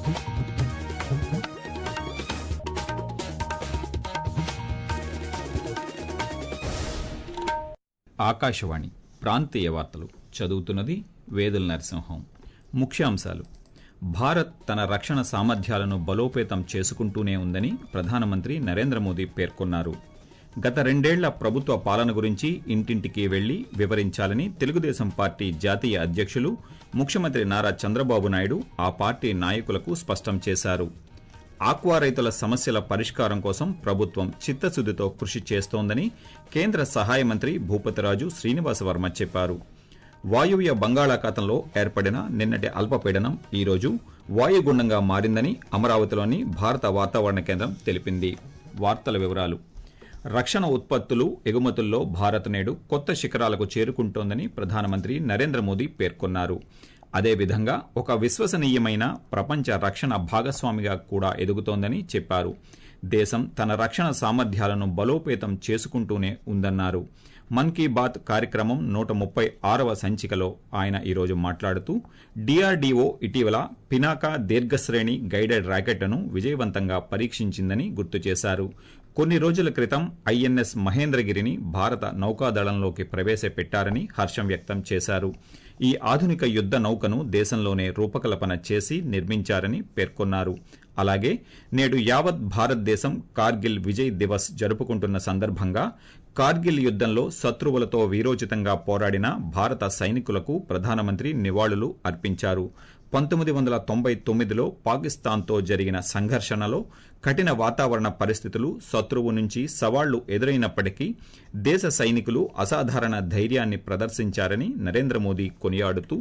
ఆకాశవాణి ప్రాంతీయ వార్తలు చదువుతున్నది వేదుల నరసింహం ముఖ్యాంశాలు భారత్ తన రక్షణ సామర్థ్యాలను బలోపేతం చేసుకుంటూనే ఉందని ప్రధానమంత్రి నరేంద్ర మోదీ పేర్కొన్నారు గత రెండేళ్ల ప్రభుత్వ పాలన గురించి ఇంటింటికి వెళ్లి వివరించాలని తెలుగుదేశం పార్టీ జాతీయ అధ్యక్షులు ముఖ్యమంత్రి నారా చంద్రబాబు నాయుడు ఆ పార్టీ నాయకులకు స్పష్టం చేశారు ఆక్వా రైతుల సమస్యల పరిష్కారం కోసం ప్రభుత్వం చిత్తశుద్దితో కృషి చేస్తోందని కేంద్ర సహాయ మంత్రి భూపతిరాజు శ్రీనివాసవర్మ చెప్పారు వాయువ్య బంగాళాఖాతంలో ఏర్పడిన నిన్నటి అల్పపీడనం ఈరోజు వాయుగుండంగా మారిందని అమరావతిలోని భారత వాతావరణ కేంద్రం తెలిపింది వార్తల వివరాలు రక్షణ ఉత్పత్తులు ఎగుమతుల్లో భారత్ నేడు కొత్త శిఖరాలకు చేరుకుంటోందని ప్రధానమంత్రి నరేంద్ర మోదీ పేర్కొన్నారు అదేవిధంగా ఒక విశ్వసనీయమైన ప్రపంచ రక్షణ భాగస్వామిగా కూడా ఎదుగుతోందని చెప్పారు దేశం తన రక్షణ సామర్థ్యాలను బలోపేతం చేసుకుంటూనే ఉందన్నారు మన్ కీ బాత్ కార్యక్రమం నూట ముప్పై ఆరవ సంచికలో ఆయన ఈరోజు మాట్లాడుతూ డిఆర్డీఓ ఇటీవల పినాకా దీర్ఘశ్రేణి గైడెడ్ ర్యాకెట్ను విజయవంతంగా పరీక్షించిందని గుర్తు చేశారు కొన్ని రోజుల క్రితం ఐఎన్ఎస్ మహేంద్రగిరిని భారత నౌకాదళంలోకి ప్రవేశపెట్టారని హర్షం వ్యక్తం చేశారు ఈ ఆధునిక యుద్ద నౌకను దేశంలోనే రూపకల్పన చేసి నిర్మించారని పేర్కొన్నారు అలాగే నేడు యావత్ భారతదేశం కార్గిల్ విజయ్ దివస్ జరుపుకుంటున్న సందర్భంగా కార్గిల్ యుద్దంలో శత్రువులతో వీరోచితంగా పోరాడిన భారత సైనికులకు ప్రధానమంత్రి నివాళులు అర్పించారు పంతొమ్మిది వందల తొంభై తొమ్మిదిలో పాకిస్తాన్తో జరిగిన సంఘర్షణలో కఠిన వాతావరణ పరిస్థితులు శత్రువు నుంచి సవాళ్లు ఎదురైనప్పటికీ దేశ సైనికులు అసాధారణ ధైర్యాన్ని ప్రదర్శించారని నరేంద్ర మోదీ కొనియాడుతూ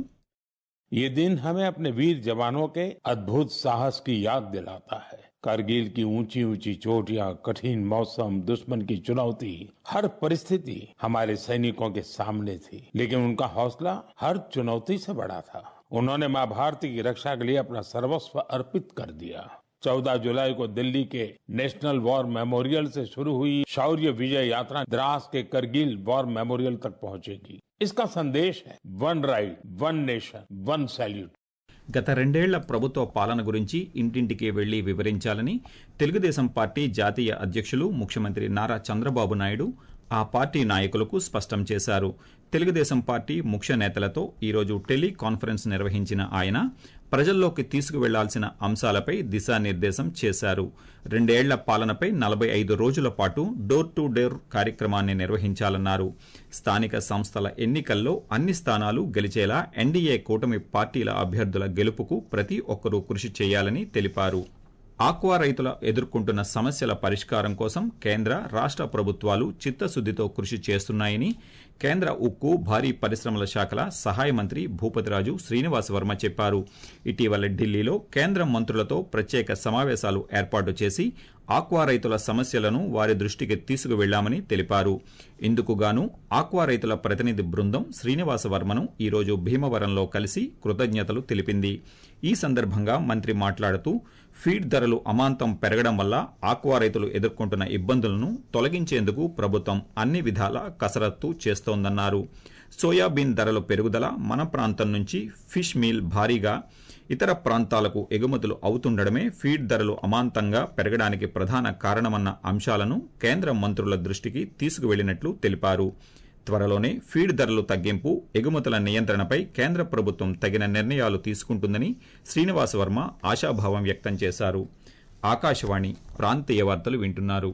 ये दिन हमें अपने वीर जवानों के अद्भुत साहस की याद दिलाता है कारगिल की ऊंची ऊंची चोटियां कठिन मौसम दुश्मन की चुनौती हर परिस्थिति हमारे सैनिकों के सामने थी लेकिन उनका हौसला हर चुनौती से बड़ा था उन्होंने मां भारती की रक्षा के लिए अपना सर्वस्व अर्पित कर दिया चौदह जुलाई को दिल्ली के नेशनल वॉर मेमोरियल से शुरू हुई शौर्य विजय यात्रा द्रास के करगिल वॉर मेमोरियल तक पहुंचेगी इसका संदेश है one ride one nation one salute గత రెండేళ్ల ప్రభుత్వ పాలన గురించి ఇంటింటికి వెళ్లి వివరించాలని తెలుగుదేశం పార్టీ జాతీయ అధ్యక్షులు ముఖ్యమంత్రి నారా చంద్రబాబు నాయుడు ఆ పార్టీ నాయకులకు స్పష్టం చేశారు తెలుగుదేశం పార్టీ ముఖ్య నేతలతో ఈరోజు టెలి కాన్ఫరెన్స్ నిర్వహించిన ఆయన ప్రజల్లోకి తీసుకువెళ్లాల్సిన అంశాలపై దిశానిర్దేశం చేశారు రెండేళ్ల పాలనపై నలభై ఐదు రోజుల పాటు డోర్ టు డోర్ కార్యక్రమాన్ని నిర్వహించాలన్నారు స్థానిక సంస్థల ఎన్నికల్లో అన్ని స్థానాలు గెలిచేలా ఎన్డీఏ కూటమి పార్టీల అభ్యర్థుల గెలుపుకు ప్రతి ఒక్కరూ కృషి చేయాలని తెలిపారు ఆక్వా రైతుల ఎదుర్కొంటున్న సమస్యల పరిష్కారం కోసం కేంద్ర రాష్ట ప్రభుత్వాలు చిత్తశుద్దితో కృషి చేస్తున్నాయని కేంద్ర ఉక్కు భారీ పరిశ్రమల శాఖల సహాయ మంత్రి భూపతిరాజు శ్రీనివాస్ వర్మ చెప్పారు ఇటీవల ఢిల్లీలో కేంద్ర మంత్రులతో ప్రత్యేక సమావేశాలు ఏర్పాటు చేసి ఆక్వా రైతుల సమస్యలను వారి దృష్టికి తీసుకువెళ్లామని తెలిపారు ఇందుకుగాను ఆక్వా రైతుల ప్రతినిధి బృందం శ్రీనివాస వర్మను ఈరోజు భీమవరంలో కలిసి కృతజ్ఞతలు తెలిపింది ఈ సందర్భంగా మంత్రి మాట్లాడుతూ ఫీడ్ ధరలు అమాంతం పెరగడం వల్ల ఆక్వా రైతులు ఎదుర్కొంటున్న ఇబ్బందులను తొలగించేందుకు ప్రభుత్వం అన్ని విధాల కసరత్తు చేస్తోందన్నారు సోయాబీన్ ధరల పెరుగుదల మన ప్రాంతం నుంచి ఫిష్ మీల్ భారీగా ఇతర ప్రాంతాలకు ఎగుమతులు అవుతుండడమే ఫీడ్ ధరలు అమాంతంగా పెరగడానికి ప్రధాన కారణమన్న అంశాలను కేంద్ర మంత్రుల దృష్టికి తీసుకువెళ్లినట్లు తెలిపారు త్వరలోనే ఫీడ్ ధరలు తగ్గింపు ఎగుమతుల నియంత్రణపై కేంద్ర ప్రభుత్వం తగిన నిర్ణయాలు తీసుకుంటుందని శ్రీనివాస వర్మ ఆశాభావం వ్యక్తం చేశారు ఆకాశవాణి ప్రాంతీయ వార్తలు వింటున్నారు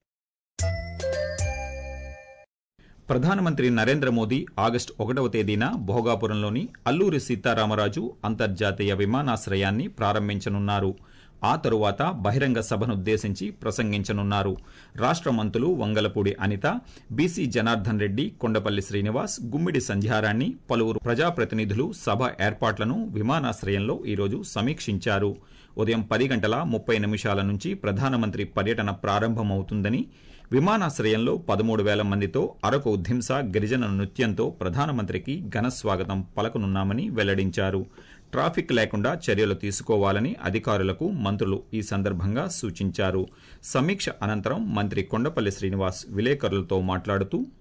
ప్రధానమంత్రి నరేంద్ర మోదీ ఆగస్టు ఒకటవ తేదీన భోగాపురంలోని అల్లూరి సీతారామరాజు అంతర్జాతీయ విమానాశ్రయాన్ని ప్రారంభించనున్నారు ఆ తరువాత బహిరంగ సభనుద్దేశించి ప్రసంగించనున్నారు రాష్ట మంత్రులు వంగలపూడి అనిత బీసీ జనార్దన్ రెడ్డి కొండపల్లి శ్రీనివాస్ గుమ్మిడి సంధ్యారాణి పలువురు ప్రజాప్రతినిధులు సభ ఏర్పాట్లను విమానాశ్రయంలో ఈరోజు సమీక్షించారు ఉదయం పది గంటల ముప్పై నిమిషాల నుంచి ప్రధానమంత్రి పర్యటన ప్రారంభమవుతుందని విమానాశ్రయంలో పదమూడు వేల మందితో అరకు ధింస గిరిజన నృత్యంతో ప్రధానమంత్రికి ఘన స్వాగతం పలకనున్నామని వెల్లడించారు ట్రాఫిక్ లేకుండా చర్యలు తీసుకోవాలని అధికారులకు మంత్రులు ఈ సందర్భంగా సూచించారు సమీక్ష అనంతరం మంత్రి కొండపల్లి శ్రీనివాస్ విలేకరులతో మాట్లాడుతూ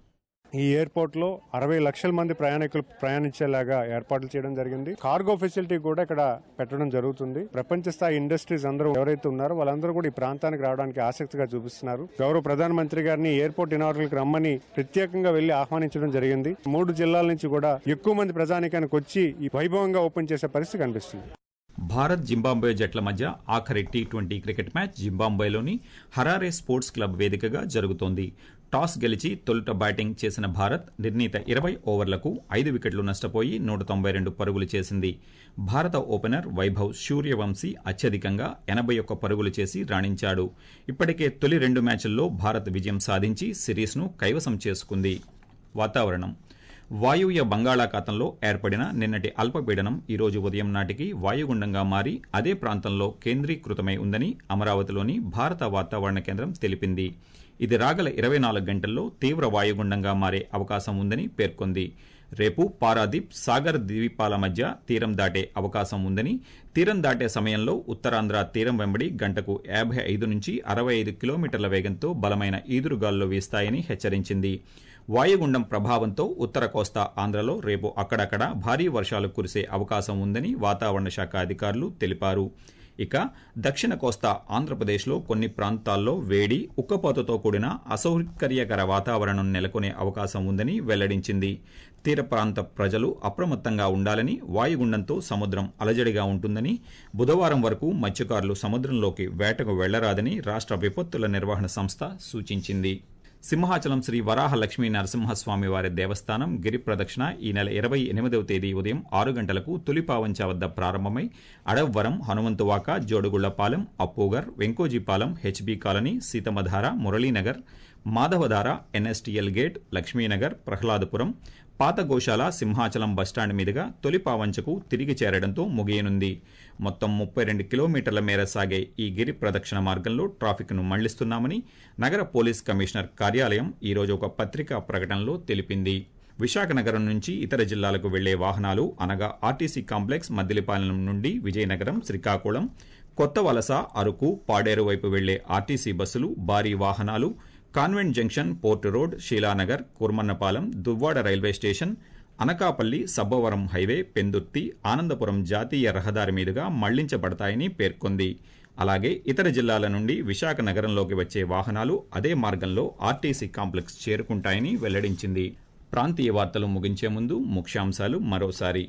ఈ ఎయిర్పోర్ట్ లో అరవై లక్షల మంది ప్రయాణికులు ప్రయాణించేలాగా ఏర్పాట్లు చేయడం జరిగింది కార్గో ఫెసిలిటీ కూడా ఇక్కడ పెట్టడం జరుగుతుంది ప్రపంచ స్థాయి ఇండస్ట్రీస్ అందరూ ఎవరైతే ఉన్నారో వాళ్ళందరూ కూడా ఈ ప్రాంతానికి రావడానికి ఆసక్తిగా చూపిస్తున్నారు గౌరవ ప్రధానమంత్రి గారిని ఎయిర్పోర్ట్ ఇనార్కి రమ్మని ప్రత్యేకంగా వెళ్లి ఆహ్వానించడం జరిగింది మూడు జిల్లాల నుంచి కూడా ఎక్కువ మంది ప్రజానికానికి వచ్చి ఈ వైభవంగా ఓపెన్ చేసే పరిస్థితి కనిపిస్తుంది భారత్ జింబాబ్వే జట్ల మధ్య ఆఖరి టీ ట్వంటీ క్రికెట్ మ్యాచ్ జింబాబ్వేలోని హరారే స్పోర్ట్స్ క్లబ్ వేదికగా జరుగుతోంది టాస్ గెలిచి తొలుత బ్యాటింగ్ చేసిన భారత్ నిర్ణీత ఇరవై ఓవర్లకు ఐదు వికెట్లు నష్టపోయి నూట తొంభై రెండు పరుగులు చేసింది భారత ఓపెనర్ వైభవ్ సూర్యవంశీ అత్యధికంగా ఎనభై ఒక్క పరుగులు చేసి రాణించాడు ఇప్పటికే తొలి రెండు మ్యాచ్ల్లో భారత్ విజయం సాధించి సిరీస్ను కైవసం చేసుకుంది వాతావరణం వాయువ్య బంగాళాఖాతంలో ఏర్పడిన నిన్నటి అల్పపీడనం ఈ రోజు ఉదయం నాటికి వాయుగుండంగా మారి అదే ప్రాంతంలో కేంద్రీకృతమై ఉందని అమరావతిలోని భారత వాతావరణ కేంద్రం తెలిపింది ఇది రాగల ఇరవై నాలుగు గంటల్లో తీవ్ర వాయుగుండంగా మారే అవకాశం ఉందని పేర్కొంది రేపు పారాదీప్ సాగర్ ద్వీపాల మధ్య తీరం దాటే అవకాశం ఉందని తీరం దాటే సమయంలో ఉత్తరాంధ్ర తీరం వెంబడి గంటకు యాభై ఐదు నుంచి అరవై ఐదు కిలోమీటర్ల వేగంతో బలమైన ఈదురుగాల్లో వీస్తాయని హెచ్చరించింది వాయుగుండం ప్రభావంతో ఉత్తర కోస్తా ఆంధ్రలో రేపు అక్కడక్కడ భారీ వర్షాలు కురిసే అవకాశం ఉందని వాతావరణ శాఖ అధికారులు తెలిపారు ఇక దక్షిణ కోస్తా ఆంధ్రప్రదేశ్లో కొన్ని ప్రాంతాల్లో వేడి ఉక్కపోతతో కూడిన అసౌకర్యకర వాతావరణం నెలకొనే అవకాశం ఉందని వెల్లడించింది తీర ప్రాంత ప్రజలు అప్రమత్తంగా ఉండాలని వాయుగుండంతో సముద్రం అలజడిగా ఉంటుందని బుధవారం వరకు మత్స్యకారులు సముద్రంలోకి వేటకు వెళ్లరాదని రాష్ట్ర విపత్తుల నిర్వహణ సంస్థ సూచించింది సింహాచలం శ్రీ వరాహ లక్ష్మీ నరసింహస్వామి వారి దేవస్థానం గిరి ప్రదక్షిణ ఈ నెల ఇరవై ఎనిమిదవ తేదీ ఉదయం ఆరు గంటలకు తులిపావంచ వద్ద ప్రారంభమై Adavivaram Hanumanthuvaka Jodugullapalem Appughar Venkojipalem HB colony Seethammadhara Muralinagar Madhavadhara NSTL gate Lakshminagar Prahladapuram పాత గోశాల సింహాచలం బస్టాండ్ మీదుగా తొలి పావంచకు తిరిగి చేరడంతో ముగియనుంది మొత్తం ముప్పై రెండు కిలోమీటర్ల మేర సాగే ఈ గిరి ప్రదక్షిణ మార్గంలో ట్రాఫిక్ను మళ్లిస్తున్నామని నగర పోలీస్ కమిషనర్ కార్యాలయం ఈరోజు ఒక పత్రికా ప్రకటనలో తెలిపింది విశాఖ నగరం నుంచి ఇతర జిల్లాలకు వెళ్లే వాహనాలు అనగా ఆర్టీసీ కాంప్లెక్స్ మద్దిలిపాలెం నుండి విజయనగరం శ్రీకాకుళం కొత్త వలస అరకు పాడేరు వైపు వెళ్లే ఆర్టీసీ బస్సులు భారీ వాహనాలు convent junction port road Sheelanagar Kurmannapalem Duvvada railway station Anakapalli Sabbavaram highway Pendurthi Anandapuram జాతీయ రహదారి మీదుగా మళ్లించబడతాయని పేర్కొంది అలాగే ఇతర జిల్లాల నుండి విశాఖ నగరంలోకి వచ్చే వాహనాలు అదే మార్గంలో ఆర్టీసీ కాంప్లెక్స్ చేరుకుంటాయని వెల్లడించింది ప్రాంతీయ వార్తలు ముగించే ముందు ముఖ్యాంశాలు మరోసారి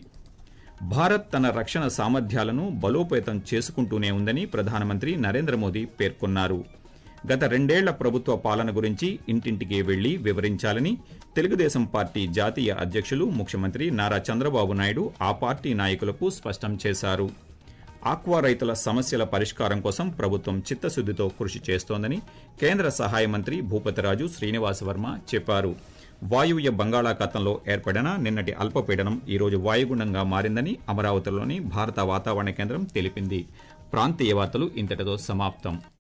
భారత్ తన రక్షణ సామర్థ్యాలను బలోపేతం చేసుకుంటూనే ఉందని ప్రధానమంత్రి నరేంద్ర మోదీ పేర్కొన్నారు గత రెండేళ్ల ప్రభుత్వ పాలన గురించి ఇంటింటికి వెళ్లి వివరించాలని తెలుగుదేశం పార్టీ జాతీయ అధ్యక్షులు ముఖ్యమంత్రి నారా చంద్రబాబు నాయుడు ఆ పార్టీ నాయకులకు స్పష్టం చేశారు ఆక్వా రైతుల సమస్యల పరిష్కారం కోసం ప్రభుత్వం చిత్తశుద్దితో కృషి చేస్తోందని కేంద్ర సహాయ మంత్రి భూపతిరాజు శ్రీనివాస్ వర్మ చెప్పారు వాయువ్య బంగాళాఖాతంలో ఏర్పడిన నిన్నటి అల్పపీడనం ఈరోజు వాయుగుండంగా మారిందని అమరావతిలోని భారత వాతావరణ కేంద్రం తెలిపింది ప్రాంతీయ వార్తలు ఇంతటితో సమాప్తం